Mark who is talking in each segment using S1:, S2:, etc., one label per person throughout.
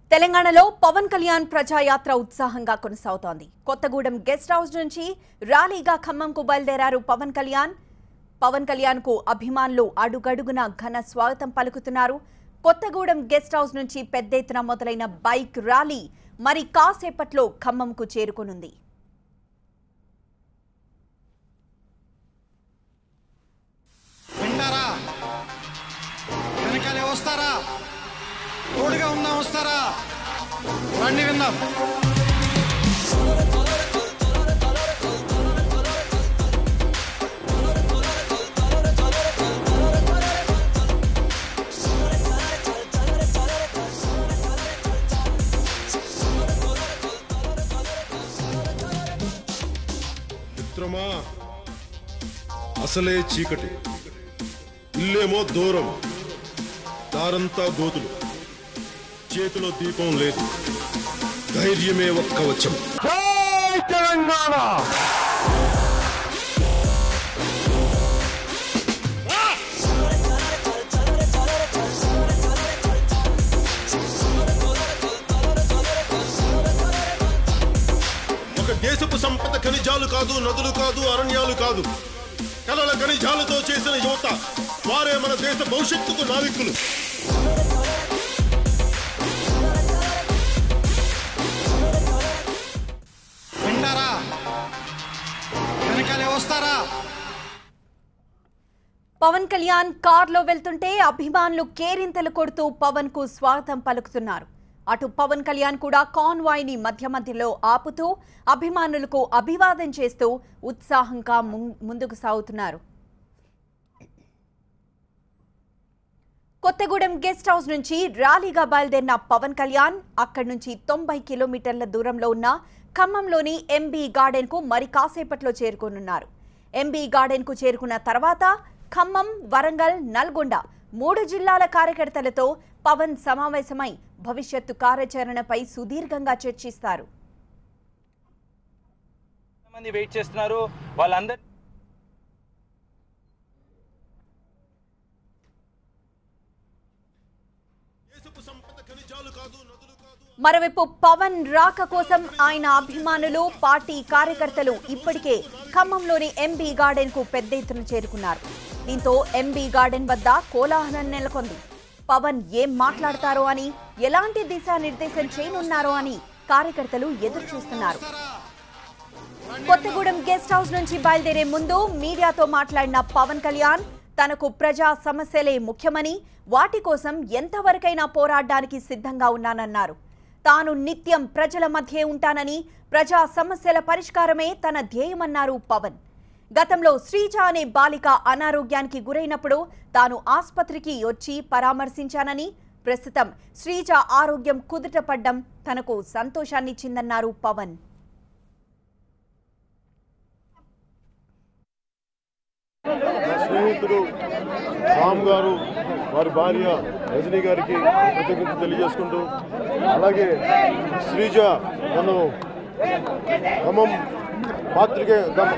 S1: తెలంగాణలో పవన్ కళ్యాణ్ ప్రజాయాత్ర ఉత్సాహంగా కొనసాగుతోంది కొత్తగూడెం గెస్ట్ హౌస్ నుంచి ర్యాలీగా ఖమ్మంకు బయలుదేరారు పవన్ కళ్యాణ్ పవన్ కళ్యాణ్ కు అభిమానులు అడుగడుగున ఘన స్వాగతం పలుకుతున్నారు కొత్తగూడెం గెస్ట్ హౌస్ నుంచి పెద్ద ఎత్తున మొదలైన బైక్ ర్యాలీ మరి కాసేపట్లో ఖమ్మంకు చేరుకోనుంది
S2: వింటారా వెనకాలే వస్తారా తోడుగా ఉందాం వస్తారా రండి విందాం
S3: మిత్రమా అసలే చీకటి ఇల్లేమో దూరం దారంతా గోతులు చేతిలో దీపం లేదు ధైర్యమే ఒక్క వచ్చం
S4: జై తెలంగాణ
S3: ఒక దేశపు సంపద ఖనిజాలు కాదు నదులు కాదు అరణ్యాలు కాదు కలల ఖనిజాలతో చేసిన యువత వారే మన దేశ భవిష్యత్తుకు నావికులు
S2: వింటారా వెనకాలే వస్తారా
S1: పవన్ కళ్యాణ్ కార్లో వెళ్తుంటే అభిమానులు కేరింతలు కొడుతూ పవన్ కు స్వాగతం పలుకుతున్నారు అటు పవన్ కళ్యాణ్ కూడా కాన్వాయ్ ని మధ్య మధ్యలో ఆపుతూ అభిమానులకు అభివాదం చేస్తూ ఉత్సాహంగా ముం- ముందుకు సాగుతున్నారు కొత్తగూడెం గెస్ట్ హౌస్ నుంచి ర్యాలీగా బయలుదేరిన పవన్ కళ్యాణ్ అక్కడి నుంచి తొంభై కిలోమీటర్ల దూరంలో ఉన్న ఖమ్మంలోని ఎంబీ గార్డెన్ కు మరి కాసేపట్లో చేరుకోనున్నారు ఎంబీ గార్డెన్ కు చేరుకున్న తర్వాత ఖమ్మం వరంగల్ నల్గొండ మూడు జిల్లాల కార్యకర్తలతో పవన్ సమావేశమై భవిష్యత్తు కార్యాచరణపై సుదీర్ఘంగా చర్చిస్తారు
S5: మంది వెయిట్ చేస్తున్నారు వాళ్ళందరూ
S3: దేశపు సంపద ఖనిజాలు కాదు నదులు కాదు
S1: మరోవైపు పవన్ రాక కోసం ఆయన అభిమానులు పార్టీ కార్యకర్తలు ఇప్పటికే ఖమ్మంలోని ఎంబీ గార్డెన్ కు పెద్ద ఎత్తున చేరుకున్నారు దీంతో ఎంబీ గార్డెన్ వద్ద కోలాహలం నెలకొంది పవన్ ఏం మాట్లాడతారో అని ఎలాంటి దిశానిర్దేశం చేయనున్నారో అని కార్యకర్తలు ఎదురు చూస్తున్నారు కొత్తగూడెం గెస్ట్ హౌస్ నుంచి బయలుదేరే ముందు మీడియాతో మాట్లాడిన పవన్ కళ్యాణ్ తనకు ప్రజా సమస్యలే ముఖ్యమని వాటి కోసం ఎంతవరకైనా పోరాడడానికి సిద్ధంగా ఉన్నానన్నారు తాను నిత్యం ప్రజల మధ్యే ఉంటానని ప్రజా సమస్యల పరిష్కారమే తన ధ్యేయమన్నారు పవన్ గతంలో శ్రీజ అనే బాలిక అనారోగ్యానికి గురైనప్పుడు తాను ఆస్పత్రికి వచ్చి పరామర్శించానని ప్రస్తుతం శ్రీజ ఆరోగ్యం కుదుటపడ్డం తనకు సంతోషాన్నిచ్చిందన్నారు పవన్
S3: స్నేహితుడు రామ్ గారు వారి భార్య రజనీ గారికి కృతజ్ఞత తెలియజేసుకుంటూ అలాగే శ్రీజ నన్ను ఖమ్మం పాత్రికే గమ-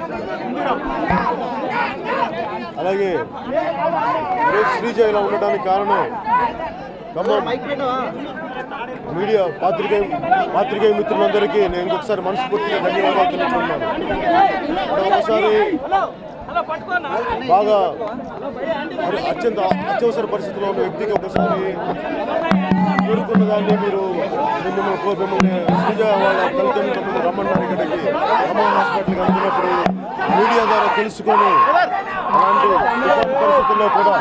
S3: అలాగే ఈరోజు శ్రీజ ఇలా ఉండడానికి కారణం ఖమ్మం మీడియా పాత్రికేయ పాత్రికేయ మిత్రులందరికీ నేను ఇంకొకసారి మనస్ఫూర్తిగా ధన్యవాదాలు తెలుపుతున్నాను ఒకసారి బాగా మరి అత్యంత అత్యవసర పరిస్థితిలో ఉన్న వ్యక్తికి ఒకసారి కోరుకున్న దాన్ని మీరు మిమ్మల్ని కో- మిమ్మల్ని శ్రీజ వాళ్ళ తల్లిదండ్రులు రమ్మన్నారు ఇక్కడికి ఖమ్మం హాస్పిటల్కి అందుకున్నప్పుడు మీడియా ద్వారా తెలుసుకొని అలాంటి విపత్తు పరిస్థితుల్లో కూడా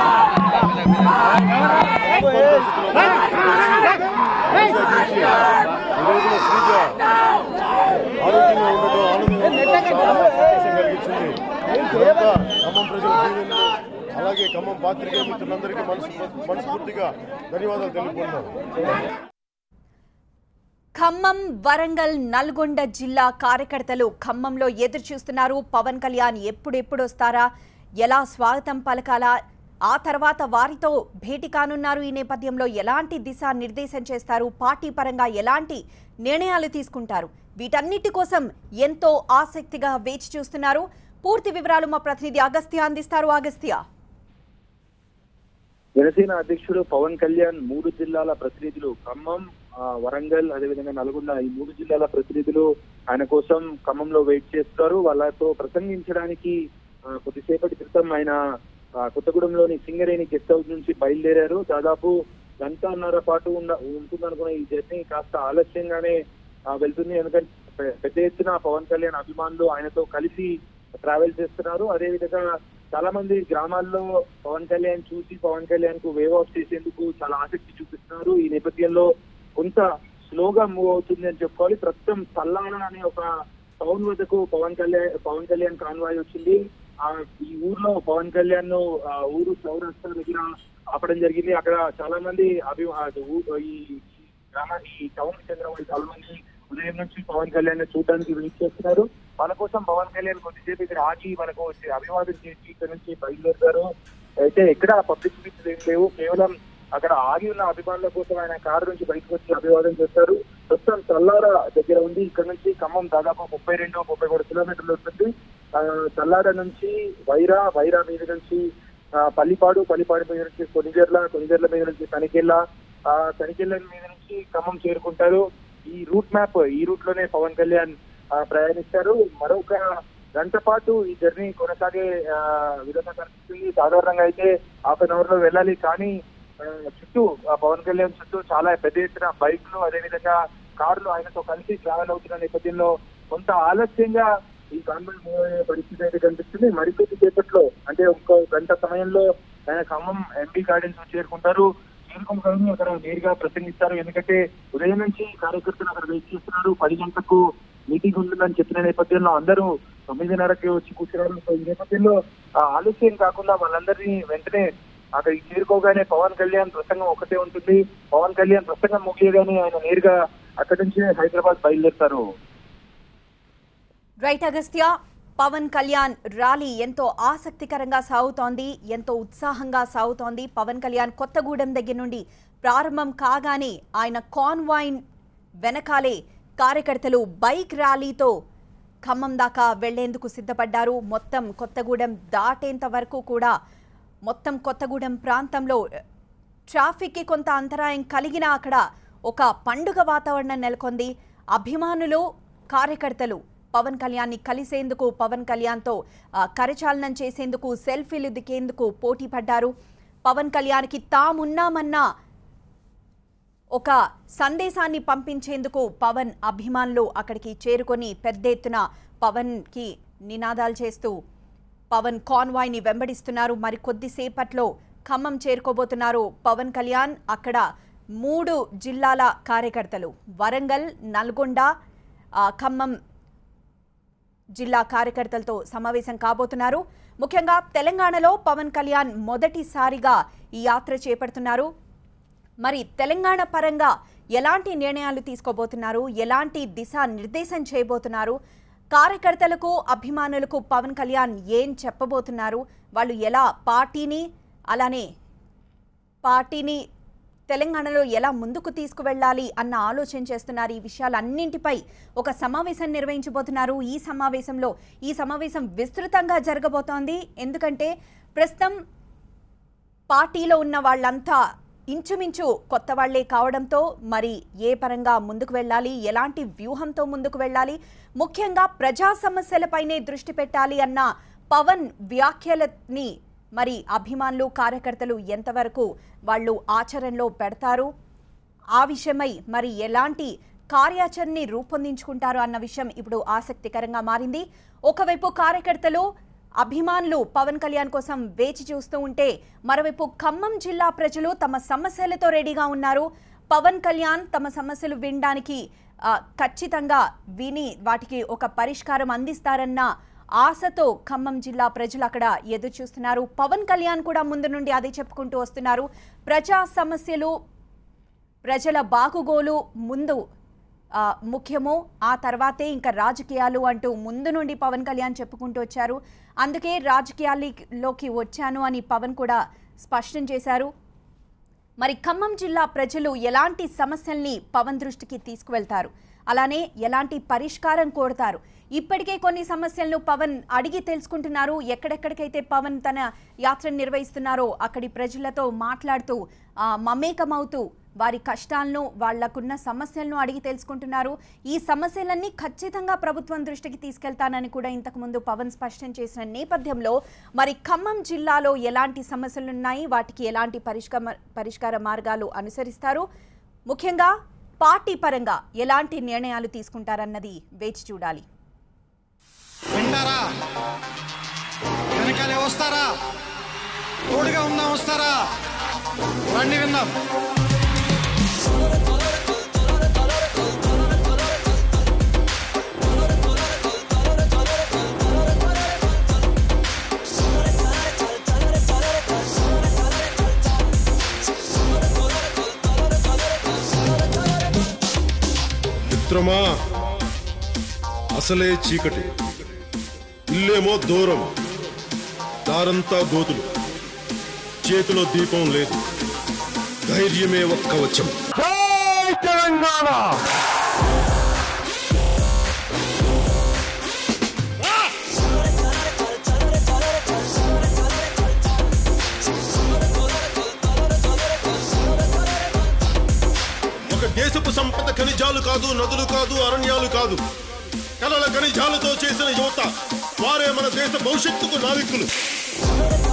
S3: విపత్తు పరిస్థితుల్లో కూడా ప్రత్యేకించి ఈ రోజున శ్రీజ ఆరోగ్యంగా ఉండటం ఆనందంగా ఉండటం చాలా సంతోషం కలిగించింది ఇదంతా ఖమ్మం ప్రజల దీవెనలు అలాగే ఖమ్మం పాత్రికేయ మిత్రులందరికీ మనసు మనస్ఫూర్తిగా ధన్యవాదాలు తెలుపుకుంటున్నాను
S1: ఖమ్మం వరంగల్ నల్గొండ జిల్లా కార్యకర్తలు ఖమ్మంలో ఎదురు చూస్తున్నారు పవన్ కళ్యాణ్ ఎప్పుడెప్పుడు వస్తారా ఎలా స్వాగతం పలకాలా ఆ తర్వాత వారితో భేటీ కానున్నారు ఈ నేపథ్యంలో ఎలాంటి దిశా నిర్దేశం చేస్తారు పార్టీ పరంగా ఎలాంటి నిర్ణయాలు తీసుకుంటారు వీటన్నిటి కోసం ఎంతో ఆసక్తిగా వేచి చూస్తున్నారు పూర్తి వివరాలు మా ప్రతినిధి అగస్త్య అందిస్తారు అగస్త్య
S6: జనసేన అధ్యక్షుడు పవన్ కళ్యాణ్ మూడు జిల్లాల ప్రతినిధులు ఖమ్మం ఆ, వరంగల్ అదేవిధంగా నల్గొండ ఈ మూడు జిల్లాల ప్రతినిధులు ఆయన కోసం ఖమ్మంలో వెయిట్ చేస్తారు వాళ్ళతో ప్రసంగించడానికి ఆ, కొద్దిసేపటి క్రితం ఆయన ఆ, కొత్తగూడెంలోని సింగరేణి గెస్ట్ హౌస్ నుంచి బయలుదేరారు దాదాపు గంటన్నర పాటు ఉన్న ఉంటుందనుకున్న ఈ జర్నీ కాస్త ఆలస్యంగానే ఆ, వెళ్తుంది ఎందుకంటే పె- పెద్ద ఎత్తున పవన్ కళ్యాణ్ అభిమానులు ఆయనతో కలిసి ట్రావెల్ చేస్తున్నారు అదే విధంగా చాలా మంది గ్రామాల్లో పవన్ కళ్యాణ్ చూసి పవన్ కళ్యాణ్ కు వేవ్ ఆఫ్ చేసేందుకు చాలా ఆసక్తి చూపిస్తున్నారు ఈ నేపథ్యంలో కొంత స్లోగా మూవ్ అవుతుంది అని చెప్పుకోవాలి ప్రస్తుతం తల్లాడ అనే ఒక టౌన్ వద్దకు పవన్ కళ్యాణ్ పవన్ కళ్యాణ్ కాన్వాయ్ వచ్చింది ఆ ఈ ఊర్లో పవన్ కళ్యాణ్ ను ఆ ఊరు చౌరస్తా దగ్గర ఆపడం జరిగింది అక్కడ చాలా మంది అభి ఆ ఊ- ఈ ఈ గ్రామ ఈ టౌన్ చెందిన వాళ్ళు చాలా మంది ఉదయం నుంచి పవన్ కళ్యాణ్ ని చూడడానికి వెయిట్ చేస్తున్నారు మన కోసం పవన్ కళ్యాణ్ కొద్దిసేపు ఇక్కడ ఆగి మనకు వచ్చి అభివాదం చేసి ఇక్కడ నుంచి బయలుదేరుతారు అయితే ఎక్కడ పబ్లిక్ స్పీచ్ ఏం లేవు కేవలం అక్కడ ఆగి ఉన్న అభిమానుల కోసం ఆయన కారు నుంచి బయటకు వచ్చి అభివాదం చేస్తారు ప్రస్తుతం చల్లార దగ్గర ఉంది ఇక్కడ నుంచి ఖమ్మం దాదాపు ముప్పై రెండు ముప్పై మూడు కిలోమీటర్లు వస్తుంది ఆ, చల్లార నుంచి వైరా వైరా మీద నుంచి ఆ, పల్లిపాడు పల్లిపాడు మీద నుంచి కొనిజర్ల కొనిజర్ల మీద నుంచి తనికెళ్ళ ఆ తనికెళ్ళ మీద నుంచి ఖమ్మం చేరుకుంటారు ఈ రూట్ మ్యాప్ ఈ రూట్ లోనే పవన్ కళ్యాణ్ ఆ, ప్రయాణిస్తారు మరొక గంట పాటు ఈ జర్నీ కొనసాగే ఆ, విధంగా కనిపిస్తుంది సాధారణంగా అయితే హాఫ్ అన్ అవర్ లో వెళ్ళాలి కానీ ఆ, చుట్టూ ఆ, పవన్ కళ్యాణ్ చుట్టూ చాలా పెద్ద ఎత్తున బైక్లు అదేవిధంగా కార్లు ఆయనతో కలిసి ట్రావెల్ అవుతున్న నేపథ్యంలో కొంత ఆలస్యంగా ఈ గవర్నమెంట్ మూవ్ అయ్యే పరిస్థితి అయితే కనిపిస్తుంది మరికొద్ది సేపట్లో అంటే ఇంకో గంట సమయంలో ఆయన ఖమ్మం ఎంపీ గార్డెన్స్ చేరుకుంటారు చేరుకుంటారు అక్కడ నేరుగా ప్రసంగిస్తారు ఎందుకంటే ఉదయం నుంచి కార్యకర్తలు అక్కడ వెయిట్ చేస్తున్నారు పది గంటలకు మీటింగ్ ఉంటుందని చెప్పిన నేపథ్యంలో అందరూ తొమ్మిదిన్నరకి వచ్చి కూర్చున్నారు సో ఈ నేపథ్యంలో ఆ ఆలస్యం కాకుండా వాళ్ళందరినీ వెంటనే అక్కడికి చేరుకోగానే పవన్ కళ్యాణ్ ప్రసంగం ఒకటే ఉంటుంది పవన్ కళ్యాణ్ ప్రసంగం ముగియగానే ఆయన నేరుగా అక్కడి నుంచి హైదరాబాద్ బయలుదేరుతారు
S1: రైట్ అగస్త్య పవన్ కళ్యాణ్ ర్యాలీ ఎంతో ఆసక్తికరంగా సాగుతోంది ఎంతో ఉత్సాహంగా సాగుతోంది పవన్ కళ్యాణ్ కొత్తగూడెం దగ్గర నుండి ప్రారంభం కాగానే ఆయన కాన్వాయిన్ వెనకాలే కార్యకర్తలు బైక్ ర్యాలీతో ఖమ్మం దాకా వెళ్లేందుకు సిద్ధపడ్డారు మొత్తం కొత్తగూడెం దాటేంత వరకు కూడా మొత్తం కొత్తగూడెం ప్రాంతంలో ట్రాఫిక్కి కొంత అంతరాయం కలిగినా అక్కడ ఒక పండుగ వాతావరణం నెలకొంది అభిమానులు కార్యకర్తలు పవన్ కళ్యాణ్ని కలిసేందుకు పవన్ కళ్యాణ్తో ఆ, కరచాలనం చేసేందుకు సెల్ఫీలు దిగేందుకు పోటీ పడ్డారు పవన్ కళ్యాణ్కి తామున్నామన్న ఒక సందేశాన్ని పంపించేందుకు పవన్ అభిమానులు అక్కడికి చేరుకొని పెద్ద ఎత్తున పవన్కి నినాదాలు చేస్తూ పవన్ కాన్వాయ్ని వెంబడిస్తున్నారు మరి కొద్దిసేపట్లో ఖమ్మం చేరుకోబోతున్నారు పవన్ కళ్యాణ్ అక్కడ మూడు జిల్లాల కార్యకర్తలు వరంగల్ నల్గొండ ఆ, ఖమ్మం జిల్లా కార్యకర్తలతో సమావేశం కాబోతున్నారు ముఖ్యంగా తెలంగాణలో పవన్ కళ్యాణ్ మొదటిసారిగా ఈ యాత్ర చేపడుతున్నారు మరి తెలంగాణ పరంగా ఎలాంటి నిర్ణయాలు తీసుకోబోతున్నారు ఎలాంటి దిశా నిర్దేశం చేయబోతున్నారు కార్యకర్తలకు అభిమానులకు పవన్ కళ్యాణ్ ఏం చెప్పబోతున్నారు వాళ్ళు ఎలా పార్టీని అలానే పార్టీని తెలంగాణలో ఎలా ముందుకు తీసుకువెళ్ళాలి అన్న ఆలోచన చేస్తున్నారు ఈ విషయాలన్నింటిపై ఒక సమావేశం నిర్వహించబోతున్నారు ఈ సమావేశంలో ఈ సమావేశం విస్తృతంగా జరగబోతోంది ఎందుకంటే ప్రస్తుతం పార్టీలో ఉన్న వాళ్ళంతా ఇంచుమించు కొత్త వాళ్లే కావడంతో మరి ఏ పరంగా ముందుకు వెళ్ళాలి ఎలాంటి వ్యూహంతో ముందుకు వెళ్ళాలి ముఖ్యంగా ప్రజా సమస్యలపైనే దృష్టి పెట్టాలి అన్న పవన్ వ్యాఖ్యలని మరి అభిమానులు కార్యకర్తలు ఎంతవరకు వాళ్ళు ఆచరణలో పెడతారు ఆ విషయమై మరి ఎలాంటి కార్యాచరణని రూపొందించుకుంటారు అన్న విషయం ఇప్పుడు ఆసక్తికరంగా మారింది ఒకవైపు కార్యకర్తలు అభిమానులు పవన్ కళ్యాణ్ కోసం వేచి చూస్తూ ఉంటే మరోవైపు ఖమ్మం జిల్లా ప్రజలు తమ సమస్యలతో రెడీగా ఉన్నారు పవన్ కళ్యాణ్ తమ సమస్యలు వినడానికి ఆ, ఖచ్చితంగా విని వాటికి ఒక పరిష్కారం అందిస్తారన్న ఆశతో ఖమ్మం జిల్లా ప్రజలు అక్కడ ఎదురు చూస్తున్నారు పవన్ కళ్యాణ్ కూడా ముందు నుండి అదే చెప్పుకుంటూ వస్తున్నారు ప్రజా సమస్యలు ప్రజల బాగుగోలు ముందు ఆ, ముఖ్యము ఆ తర్వాతే ఇంకా రాజకీయాలు అంటూ ముందు నుండి పవన్ కళ్యాణ్ చెప్పుకుంటూ వచ్చారు అందుకే రాజకీయాల్లోకి వచ్చాను అని పవన్ కూడా స్పష్టం చేశారు మరి ఖమ్మం జిల్లా ప్రజలు ఎలాంటి సమస్యల్ని పవన్ దృష్టికి తీసుకువెళ్తారు అలానే ఎలాంటి పరిష్కారం కోరుతారు ఇప్పటికే కొన్ని సమస్యలను పవన్ అడిగి తెలుసుకుంటున్నారు ఎక్కడెక్కడికైతే పవన్ తన యాత్రను నిర్వహిస్తున్నారో అక్కడి ప్రజలతో మాట్లాడుతూ ఆ, మమేకమవుతూ వారి కష్టాలను వాళ్లకున్న సమస్యలను అడిగి తెలుసుకుంటున్నారు ఈ సమస్యలన్నీ ఖచ్చితంగా ప్రభుత్వం దృష్టికి తీసుకెళ్తానని కూడా ఇంతకుముందు పవన్ స్పష్టం చేసిన నేపథ్యంలో మరి ఖమ్మం జిల్లాలో ఎలాంటి సమస్యలున్నాయి వాటికి ఎలాంటి పరిష్కార పరిష్కార మార్గాలు అనుసరిస్తారు ముఖ్యంగా పార్టీ పరంగా ఎలాంటి నిర్ణయాలు తీసుకుంటారన్నది వేచి చూడాలి
S2: వింటారా వెనకాలే వస్తారా తోడుగా ఉందాం వస్తారా రండి విందాం
S3: మిత్రమా అసలే చీకటి ఇల్లేమో దూరం దారంతా గోతులు చేతిలో దీపం లేదు ధైర్యమే ఒక్క వచ్చం
S4: జై తెలంగాణ
S3: ఒక దేశపు సంపద ఖనిజాలు కాదు నదులు కాదు అరణ్యాలు కాదు కలల ఖనిజాలతో చేసిన యువత వారే మన దేశ భవిష్యత్తుకు నావికులు